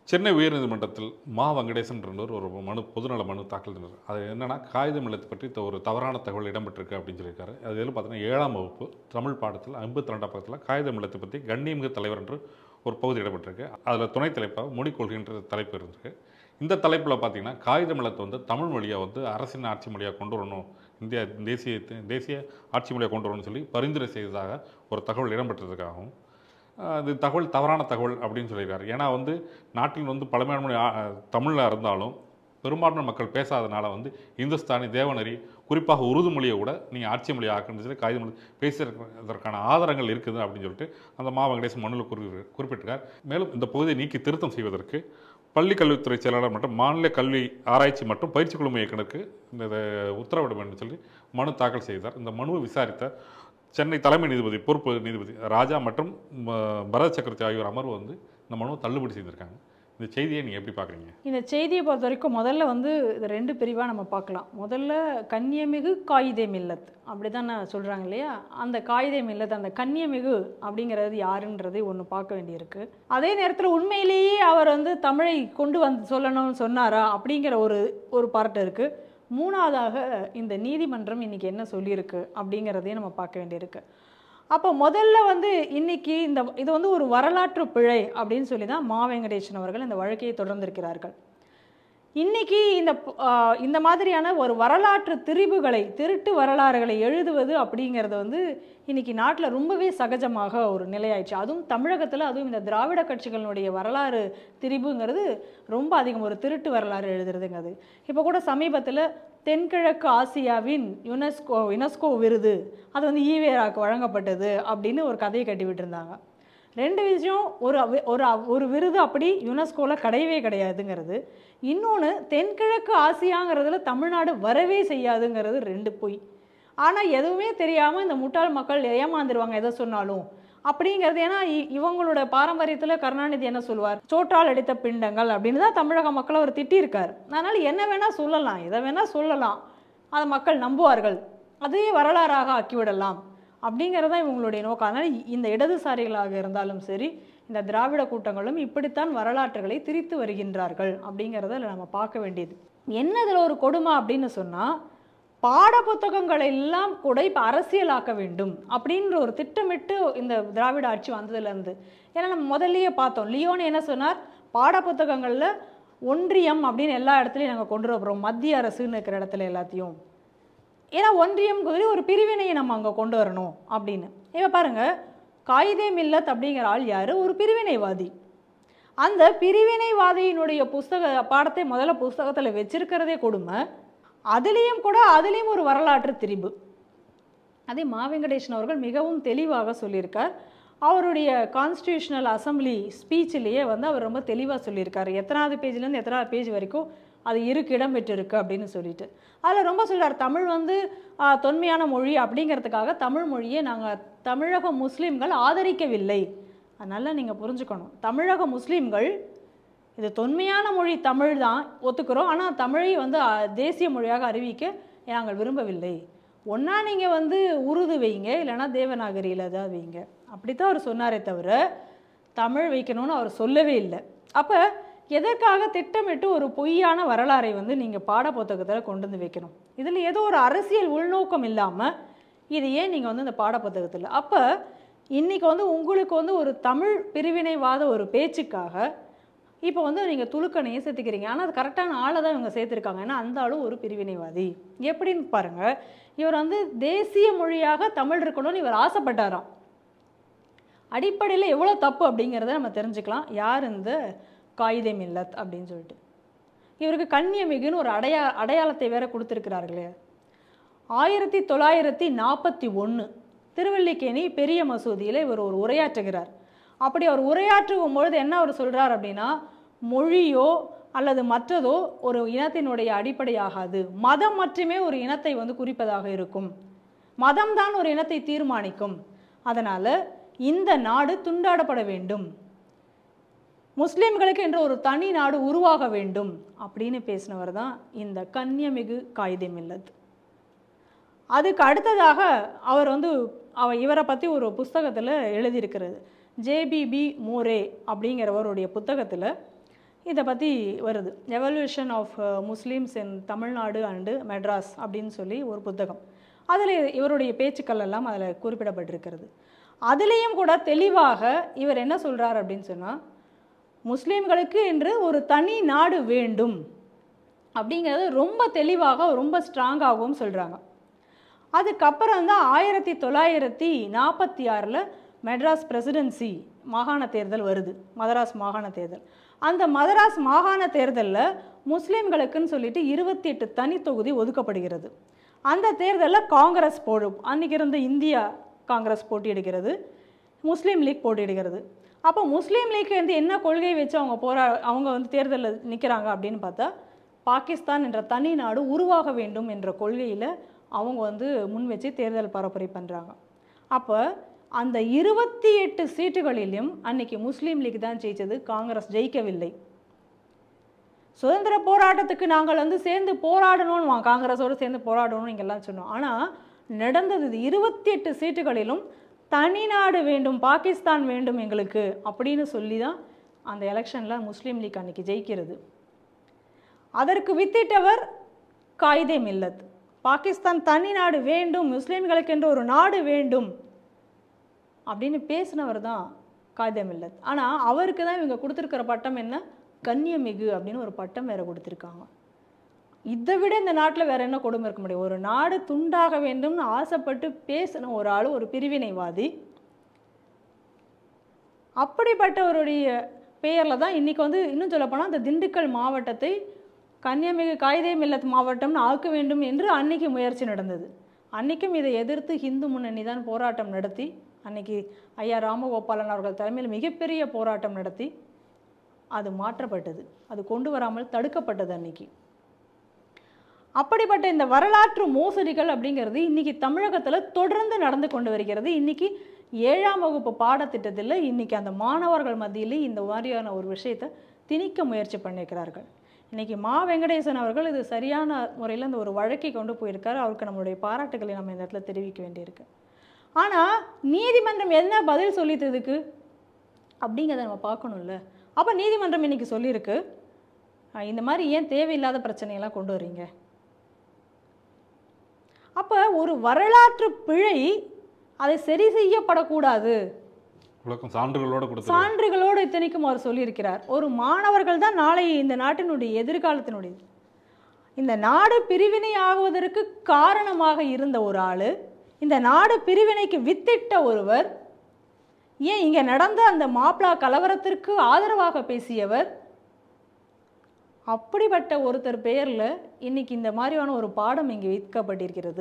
சென்னை உயர்நீதிமன்றத்தில் மா வெங்கடேசன்றவர் ஒரு மனு பொதுநல மனு தாக்கல் செய்தார் அது என்னன்னா காகிதம் இல்லத்தை பற்றி த- ஒரு தவறான தகவல் இடம்பெற்றிருக்கு அப்படின்னு சொல்லியிருக்காரு அது எதில் பார்த்தீங்கன்னா ஏழாம் வகுப்பு தமிழ் பாடத்தில் ஐம்பத்தி ரெண்டாம் பக்கத்தில் காகிதம் இல்லத்தை பற்றி கண்ணியமிகு தலைவர் என்று ஒரு பகுதி இடம்பெற்றிருக்கு அதில் துணை தலைப்பாக மொழிக்கொள்கின்ற தலைப்பு இருந்திருக்கு இந்த தலைப்பில் பார்த்தீங்கன்னா காகிதம் இல்லத்தை வந்து தமிழ் மொழியை வந்து அரசின் ஆட்சி மொழியாக கொண்டு வரணும் இந்தியா தேசிய தேசிய ஆட்சி மொழியாக கொண்டு வரணும்னு சொல்லி பரிந்துரை செய்ததாக ஒரு தகவல் இடம்பெற்றதுக்காகவும் அது தகவல் தவறான தகவல் அப்படின்னு சொல்லியிருக்காரு ஏன்னா வந்து நாட்டில் வந்து பழமையான மொழி தமிழில் இருந்தாலும் பெரும்பான்மை மக்கள் பேசாதனால வந்து இந்துஸ்தானி தேவனரி குறிப்பாக உருது மொழியை கூட நீங்கள் ஆட்சி மொழி ஆக்குன்னு சொல்லி காகிதம் மொழி பேசுறதுக்கான ஆதாரங்கள் இருக்குது அப்படின்னு சொல்லிட்டு அந்த மா வெங்கடேசன் மனுவில் குறி குறிப்பிட்டிருக்கார் மேலும் இந்த பகுதியை நீக்கி திருத்தம் செய்வதற்கு பள்ளி கல்வித்துறை செயலாளர் மற்றும் மாநில கல்வி ஆராய்ச்சி மற்றும் பயிற்சி குழும இயக்குனருக்கு இந்த இதை உத்தரவிட வேண்டும் சொல்லி மனு தாக்கல் செய்தார் இந்த மனுவை விசாரித்த சென்னை தலைமை நீதிபதி பொறுப்பு நீதிபதி ராஜா மற்றும் ம- பரத் சக்கரவர்த்தி ஆகியோர் அமர்வு வந்து இந்த மனுவை தள்ளுபடி செய்திருக்காங்க இந்த செய்தியை நீங்கள் எப்படி பார்க்குறீங்க இந்த செய்தியை பொறுத்த வரைக்கும் முதல்ல வந்து இது ரெண்டு பிரிவாக நம்ம பார்க்கலாம் முதல்ல கன்னியமிகு காயிதே மில்லத் அப்படி தான் சொல்கிறாங்க இல்லையா அந்த காயிதே மில்லத் அந்த கன்னியமிகு அப்படிங்கிறது யாருன்றதை ஒன்று பார்க்க வேண்டியிருக்கு அதே நேரத்தில் உண்மையிலேயே அவர் வந்து தமிழை கொண்டு வந்து சொல்லணும்னு சொன்னாரா அப்படிங்கிற ஒரு ஒரு பார்ட் இருக்குது மூணாவதாக இந்த நீதிமன்றம் இன்னைக்கு என்ன சொல்லியிருக்கு அப்படிங்கிறதையும் நம்ம பார்க்க வேண்டியிருக்கு அப்போ முதல்ல வந்து இன்னைக்கு இந்த இது வந்து ஒரு வரலாற்று பிழை அப்படின்னு சொல்லி தான் மா வெங்கடேசன் அவர்கள் இந்த வழக்கையை தொடர்ந்திருக்கிறார்கள் இன்னைக்கு இந்த ப- ஆ, இந்த மாதிரியான ஒரு வரலாற்று திரிபுகளை திருட்டு வரலாறுகளை எழுதுவது அப்படிங்கிறது வந்து இன்னைக்கு நாட்டில் ரொம்பவே சகஜமாக ஒரு நிலையாயிடுச்சு அதுவும் தமிழகத்தில் அதுவும் இந்த திராவிட கட்சிகளுடைய வரலாறு திரிபுங்கிறது ரொம்ப அதிகம் ஒரு திருட்டு வரலாறு எழுதுறதுங்கிறது இப்போ கூட சமீபத்தில் தென்கிழக்கு ஆசியாவின் யுனெஸ்கோ யுனெஸ்கோ விருது அது வந்து ஈவேராக்கு வழங்கப்பட்டது அப்படின்னு ஒரு கதையை கட்டி விட்டுருந்தாங்க ரெண்டு விஷயம் ஒரு அவி- ஒரு அவ்- ஒரு விருது அப்படி யுனெஸ்கோவில் கிடையவே கிடையாதுங்கிறது இன்னொன்று தென்கிழக்கு ஆசியாங்கிறதுல தமிழ்நாடு வரவே செய்யாதுங்கிறது ரெண்டு பொய் ஆனால் எதுவுமே தெரியாமல் இந்த முட்டாள் மக்கள் ஏமாந்துருவாங்க எதை சொன்னாலும் அப்படிங்கிறது ஏன்னா இ- இவங்களோட பாரம்பரியத்தில் கருணாநிதி என்ன சொல்லுவார் சோற்றால் அடித்த பிண்டங்கள் அப்படின்னு தான் தமிழக மக்களை அவர் திட்டியிருக்கார் அதனால் என்ன வேணால் சொல்லலாம் எதை வேணால் சொல்லலாம் அதை மக்கள் நம்புவார்கள் அதையே வரலாறாக ஆக்கிவிடலாம் அப்படிங்கிறது தான் இவங்களுடைய நோக்கம் அதனால் இந்த இடதுசாரிகளாக இருந்தாலும் சரி இந்த திராவிட கூட்டங்களும் இப்படித்தான் வரலாற்றுகளை திரித்து வருகின்றார்கள் அப்படிங்கிறத இதுல நம்ம பார்க்க வேண்டியது என்ன இதில் ஒரு கொடுமை அப்படின்னு சொன்னால் பாடப்புத்தகங்களை எல்லாம் கூட இப்போ அரசியலாக்க வேண்டும் அப்படின்ற ஒரு திட்டமிட்டு இந்த திராவிட ஆட்சி வந்ததுலேருந்து ஏன்னா நம்ம முதல்லயே பார்த்தோம் லியோன் என்ன சொன்னார் பாடப்புத்தகங்களில் ஒன்றியம் அப்படின்னு எல்லா இடத்துலையும் நாங்கள் கொண்டு வரோம் மத்திய அரசுன்னு இருக்கிற இடத்துல எல்லாத்தையும் ஏன்னா ஒன்றியம் குதிரை ஒரு பிரிவினையை நம்ம அங்கே கொண்டு வரணும் அப்படின்னு இப்போ பாருங்க காயிதே மில்லத் அப்படிங்கிற ஆள் யார் ஒரு பிரிவினைவாதி அந்த பிரிவினைவாதியினுடைய புஸ்தக பாடத்தை முதல்ல புஸ்தகத்தில் வச்சிருக்கிறதே கொடுமை அதுலேயும் கூட அதுலேயும் ஒரு வரலாற்று திரிபு அதே மா வெங்கடேசன் அவர்கள் மிகவும் தெளிவாக சொல்லியிருக்கார் அவருடைய கான்ஸ்டியூஷனல் அசம்பிளி ஸ்பீச்சிலேயே வந்து அவர் ரொம்ப தெளிவாக சொல்லியிருக்காரு எத்தனாவது பேஜ்லேருந்து எத்தனாவது பேஜ் வரைக்கும் அது இருக்கு இடம் பெற்றிருக்கு அப்படின்னு சொல்லிட்டு அதில் ரொம்ப சொல்றார் தமிழ் வந்து ஆ, தொன்மையான மொழி அப்படிங்கிறதுக்காக தமிழ் மொழியை நாங்கள் தமிழக முஸ்லீம்கள் ஆதரிக்கவில்லை அதனால் நீங்கள் புரிஞ்சுக்கணும் தமிழக முஸ்லீம்கள் இது தொன்மையான மொழி தமிழ் தான் ஒத்துக்கிறோம் ஆனால் தமிழை வந்து அ, தேசிய மொழியாக அறிவிக்க நாங்கள் விரும்பவில்லை ஒன்றா நீங்கள் வந்து உருது வைங்க இல்லைன்னா தேவநாகரியில் ஏதாவது வைங்க அப்படித்தான் அவர் சொன்னாரே தவிர தமிழ் வைக்கணும்னு அவர் சொல்லவே இல்லை அப்போ எதற்காக திட்டமிட்டு ஒரு பொய்யான வரலாறை வந்து நீங்கள் பாடப்புத்தகத்தில் கொண்டு வந்து வைக்கணும் இதில் ஏதோ ஒரு அரசியல் உள்நோக்கம் இல்லாமல் இது ஏன் நீங்கள் வந்து இந்த பாடப்புத்தகத்தில் அப்போ இன்னைக்கு வந்து உங்களுக்கு வந்து ஒரு தமிழ் பிரிவினைவாத ஒரு பேச்சுக்காக இப்போ வந்து நீங்கள் துலுக்கணையை சேர்த்துக்கிறீங்க ஆனால் அது கரெக்டான ஆளை தான் இவங்க சேர்த்துருக்காங்க ஏன்னா அந்த ஆளும் ஒரு பிரிவினைவாதி எப்படின்னு பாருங்க இவர் வந்து தேசிய மொழியாக தமிழ் இருக்கணும்னு இவர் ஆசைப்பட்டாராம் அடிப்படையில் எவ்வளோ தப்பு அப்படிங்கிறத நம்ம தெரிஞ்சுக்கலாம் யார் இந்த காயிதே மில்லத் அப்படின்னு சொல்லிட்டு இவருக்கு கண்ணியமிகுன்னு ஒரு அடையா அடையாளத்தை வேற கொடுத்துருக்கிறார்களே ஆயிரத்தி தொள்ளாயிரத்தி நாற்பத்தி ஒன்று திருவல்லிக்கேணி பெரிய மசூதியில் இவர் ஒரு உரையாற்றுகிறார் அப்படி அவர் உரையாற்றும் பொழுது என்ன அவர் சொல்றார் அப்படின்னா மொழியோ அல்லது மற்றதோ ஒரு இனத்தினுடைய அடிப்படையாகாது மதம் மட்டுமே ஒரு இனத்தை வந்து குறிப்பதாக இருக்கும் மதம் தான் ஒரு இனத்தை தீர்மானிக்கும் அதனால இந்த நாடு துண்டாடப்பட வேண்டும் முஸ்லிம்களுக்கு என்ற ஒரு தனி நாடு உருவாக வேண்டும் அப்படின்னு பேசினவர் தான் இந்த கன்னியமிகு காயிதே மில்லத் அதுக்கு அடுத்ததாக அவர் வந்து அவ இவரை பற்றி ஒரு புஸ்தகத்தில் எழுதியிருக்கிறது ஜேபிபி மோரே அப்படிங்கிறவருடைய புத்தகத்தில் இதை பற்றி வருது evolution of Muslims in Tamil Nadu and Madras அப்படின்னு சொல்லி ஒரு புத்தகம் அதில் இவருடைய பேச்சுக்கள் எல்லாம் அதில் குறிப்பிடப்பட்டிருக்கிறது அதுலேயும் கூட தெளிவாக இவர் என்ன சொல்கிறார் அப்படின்னு சொன்னால் முஸ்லீம்களுக்கு என்று ஒரு தனி நாடு வேண்டும் அப்படிங்கிறது ரொம்ப தெளிவாக ரொம்ப ஸ்ட்ராங்காகவும் சொல்கிறாங்க அதுக்கப்புறம் தான் ஆயிரத்தி தொள்ளாயிரத்தி நாற்பத்தி ஆறில் மெட்ராஸ் பிரசிடென்சி மாகாண தேர்தல் வருது மதராஸ் மாகாண தேர்தல் அந்த மதராஸ் மாகாண தேர்தலில் முஸ்லீம்களுக்குன்னு சொல்லிட்டு இருபத்தி எட்டு தனி தொகுதி ஒதுக்கப்படுகிறது அந்த தேர்தலில் காங்கிரஸ் போடும் அன்றைக்கி இருந்த இந்தியா காங்கிரஸ் போட்டியிடுகிறது முஸ்லீம் லீக் போட்டியிடுகிறது அப்போ முஸ்லீம் லீக் வந்து என்ன கொள்கை வச்சு அவங்க போரா அவங்க வந்து தேர்தலில் நிற்கிறாங்க அப்படின்னு பார்த்தா பாகிஸ்தான் என்ற தனி நாடு உருவாக வேண்டும் என்ற கொள்கையில் அவங்க வந்து முன் வச்சு தேர்தல் பரப்புரை பண்ணுறாங்க அப்போ அந்த இருபத்தி எட்டு சீட்டுகளிலும் அன்னைக்கு முஸ்லீம் லீக் தான் ஜெயிச்சது காங்கிரஸ் ஜெயிக்கவில்லை சுதந்திர போராட்டத்துக்கு நாங்கள் வந்து சேர்ந்து போராடணும்னு வா- காங்கிரஸோடு சேர்ந்து போராடணும்னு இங்கெல்லாம் சொன்னோம் ஆனால் நடந்தது இது இருபத்தி எட்டு சீட்டுகளிலும் தனிநாடு வேண்டும் பாகிஸ்தான் வேண்டும் எங்களுக்கு அப்படின்னு சொல்லி தான் அந்த எலெக்ஷனில் முஸ்லீம் லீக் அன்னைக்கு ஜெயிக்கிறது அதற்கு வித்திட்டவர் காயிதே மில்லத் பாகிஸ்தான் தனி நாடு வேண்டும் முஸ்லீம்களுக்கு என்று ஒரு நாடு வேண்டும் அப்படின்னு பேசினவர் தான் காயிதே மில்லத் ஆனால் அவருக்கு தான் இவங்க கொடுத்துருக்கிற பட்டம் என்ன கண்ணியமிகு அப்படின்னு ஒரு பட்டம் வேற கொடுத்துருக்காங்க இதை விட இந்த நாட்டில் வேற என்ன கொடுமை இருக்க முடியும் ஒரு நாடு துண்டாக வேண்டும்னு ஆசைப்பட்டு பேசின ஒரு ஆள் ஒரு பிரிவினைவாதி அப்படிப்பட்டவருடைய பெயரில் தான் இன்றைக்கி வந்து இன்னும் சொல்லப்போனால் அந்த திண்டுக்கல் மாவட்டத்தை கன்னியாமிகு காயிதே மில்லத் மாவட்டம்னு ஆக்க வேண்டும் என்று அன்னைக்கு முயற்சி நடந்தது அன்னைக்கும் இதை எதிர்த்து ஹிந்து முன்னணி தான் போராட்டம் நடத்தி அன்னைக்கு ஐயா ராமகோபாலன் அவர்கள் தலைமையில் மிகப்பெரிய போராட்டம் நடத்தி அது மாற்றப்பட்டது அது கொண்டு வராமல் தடுக்கப்பட்டது அன்னைக்கு அப்படிப்பட்ட இந்த வரலாற்று மோசடிகள் அப்படிங்கிறது இன்னைக்கு தமிழகத்தில் தொடர்ந்து நடந்து கொண்டு வருகிறது இன்னைக்கு ஏழாம் வகுப்பு பாடத்திட்டத்தில் இன்னைக்கு அந்த மாணவர்கள் மத்தியிலே இந்த மாதிரியான ஒரு விஷயத்தை திணிக்க முயற்சி பண்ணியிருக்கிறார்கள் இன்னைக்கு மா வெங்கடேசன் அவர்கள் இது சரியான முறையில் இந்த ஒரு வழக்கை கொண்டு போயிருக்காரு அவருக்கு நம்மளுடைய பாராட்டுகளை நம்ம இந்த இடத்துல தெரிவிக்க வேண்டியிருக்கு ஆனால் நீதிமன்றம் என்ன பதில் சொல்லித்து இதுக்கு அப்படிங்கிறத நம்ம பார்க்கணும்ல அப்போ நீதிமன்றம் இன்னைக்கு சொல்லியிருக்கு அஹ் இந்த மாதிரி ஏன் தேவையில்லாத பிரச்சனையெல்லாம் கொண்டு வர்றீங்க அப்போ ஒரு வரலாற்று பிழை அதை சரி செய்யப்படக்கூடாது விளக்கம் சான்றுகளோட கொடுத்து சான்றுகளோடு இத்தனைக்கும் அவர் சொல்லியிருக்கிறார் ஒரு மாணவர்கள் தான் நாளை இந்த நாட்டினுடைய எதிர்காலத்தினுடைய இந்த நாடு பிரிவினை ஆகுவதற்கு காரணமாக இருந்த ஒரு ஆள் இந்த நாடு பிரிவினைக்கு வித்திட்ட ஒருவர் ஏன் இங்கே நடந்த அந்த மாப்ளா கலவரத்திற்கு ஆதரவாக பேசியவர் அப்படிப்பட்ட ஒருத்தர் பெயரில் இன்னைக்கு இந்த மாதிரியான ஒரு பாடம் இங்கே விற்கப்பட்டிருக்கிறது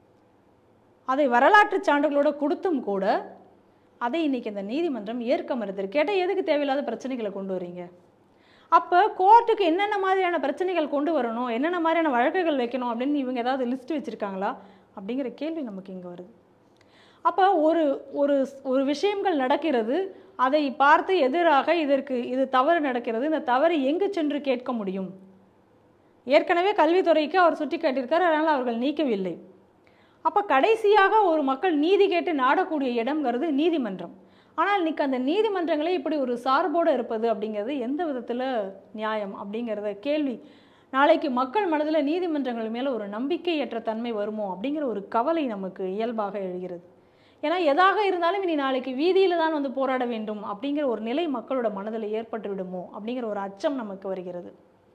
அதை வரலாற்று சான்றுகளோட கொடுத்தும் கூட அதை இன்னைக்கு இந்த நீதிமன்றம் ஏற்க மறுத்திருக்கு கேட்டால் எதுக்கு தேவையில்லாத பிரச்சனைகளை கொண்டு வரீங்க அப்போ கோர்ட்டுக்கு என்னென்ன மாதிரியான பிரச்சனைகள் கொண்டு வரணும் என்னென்ன மாதிரியான வழக்குகள் வைக்கணும் அப்படின்னு இவங்க ஏதாவது லிஸ்ட் வச்சுருக்காங்களா அப்படிங்கிற கேள்வி நமக்கு இங்கே வருது அப்போ ஒரு ஒரு ஒரு விஷயங்கள் நடக்கிறது அதை பார்த்து எதிராக இதற்கு இது தவறு நடக்கிறது இந்த தவறு எங்கு சென்று கேட்க முடியும் ஏற்கனவே கல்வித்துறைக்கு அவர் சுட்டி காட்டியிருக்கார் அதனால் அவர்கள் நீக்கவில்லை அப்போ கடைசியாக ஒரு மக்கள் நீதி கேட்டு நாடக்கூடிய இடம்ங்கிறது நீதிமன்றம் ஆனால் இன்னைக்கு அந்த நீதிமன்றங்களே இப்படி ஒரு சார்போடு இருப்பது அப்படிங்கிறது எந்த விதத்தில் நியாயம் அப்படிங்கிறத கேள்வி நாளைக்கு மக்கள் மனதில் நீதிமன்றங்கள் மேலே ஒரு நம்பிக்கையற்ற தன்மை வருமோ அப்படிங்கிற ஒரு கவலை நமக்கு இயல்பாக எழுகிறது ஏன்னா எதாக இருந்தாலும் இனி நாளைக்கு வீதியில் தான் வந்து போராட வேண்டும் அப்படிங்கிற ஒரு நிலை மக்களோட மனதில் ஏற்பட்டு விடுமோ அப்படிங்கிற ஒரு அச்சம் நமக்கு வருகிறது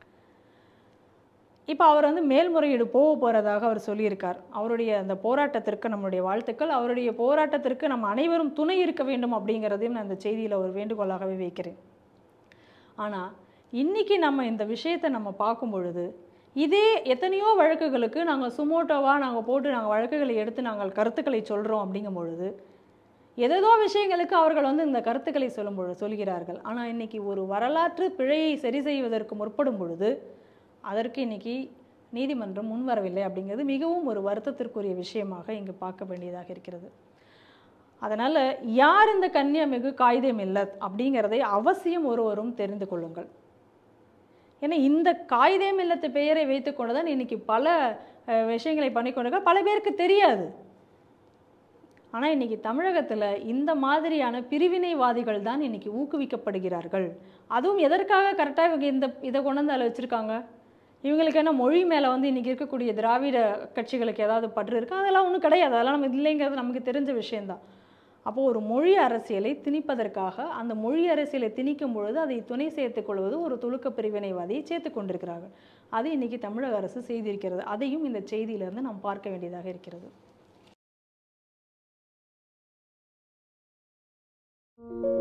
இப்போ அவர் வந்து மேல்முறையீடு போக போகிறதாக அவர் சொல்லியிருக்கார் அவருடைய அந்த போராட்டத்திற்கு நம்மளுடைய வாழ்த்துக்கள் அவருடைய போராட்டத்திற்கு நம்ம அனைவரும் துணை இருக்க வேண்டும் அப்படிங்கிறதையும் நான் இந்த செய்தியில் ஒரு வேண்டுகோளாகவே வைக்கிறேன் ஆனால் இன்னைக்கு நம்ம இந்த விஷயத்தை நம்ம பார்க்கும் பொழுது இதே எத்தனையோ வழக்குகளுக்கு நாங்கள் சுமோட்டோவாக நாங்கள் போட்டு நாங்கள் வழக்குகளை எடுத்து நாங்கள் கருத்துக்களை சொல்கிறோம் அப்படிங்கும் பொழுது எதேதோ விஷயங்களுக்கு அவர்கள் வந்து இந்த கருத்துக்களை சொல்லும் பொழுது சொல்கிறார்கள் ஆனால் இன்னைக்கு ஒரு வரலாற்று பிழையை சரி செய்வதற்கு முற்படும் பொழுது அதற்கு இன்னைக்கு நீதிமன்றம் முன்வரவில்லை அப்படிங்கிறது மிகவும் ஒரு வருத்தத்திற்குரிய விஷயமாக இங்கு பார்க்க வேண்டியதாக இருக்கிறது அதனால் யார் இந்த கன்னியமிகு காகிதம் இல்லத் அப்படிங்கிறதை அவசியம் ஒருவரும் தெரிந்து கொள்ளுங்கள் ஏன்னா இந்த காகிதம் இல்லத்து பெயரை வைத்துக்கொண்டு தான் இன்னைக்கு பல அஹ், விஷயங்களை பண்ணிக்கொண்டிருக்க பல பேருக்கு தெரியாது ஆனால் இன்னைக்கு தமிழகத்தில் இந்த மாதிரியான பிரிவினைவாதிகள் தான் இன்னைக்கு ஊக்குவிக்கப்படுகிறார்கள் அதுவும் எதற்காக கரெக்டாக இவங்க இந்த இதை கொண்டு வந்து அதில் வச்சுருக்காங்க இவங்களுக்கு என்ன மொழி மேலே வந்து இன்றைக்கி இருக்கக்கூடிய திராவிட கட்சிகளுக்கு ஏதாவது பற்று இருக்கா அதெல்லாம் ஒன்றும் கிடையாது அதெல்லாம் நம்ம இல்லைங்கிறது நமக்கு தெரிஞ்ச விஷயந்தான் அப்போது ஒரு மொழி அரசியலை திணிப்பதற்காக அந்த மொழி அரசியலை திணிக்கும் பொழுது அதை துணை சேர்த்துக் கொள்வது ஒரு துலுக்க பிரிவினைவாதியை சேர்த்து கொண்டிருக்கிறார்கள் அது இன்னைக்கு தமிழக அரசு செய்திருக்கிறது அதையும் இந்த செய்தியிலிருந்து நாம் பார்க்க வேண்டியதாக இருக்கிறது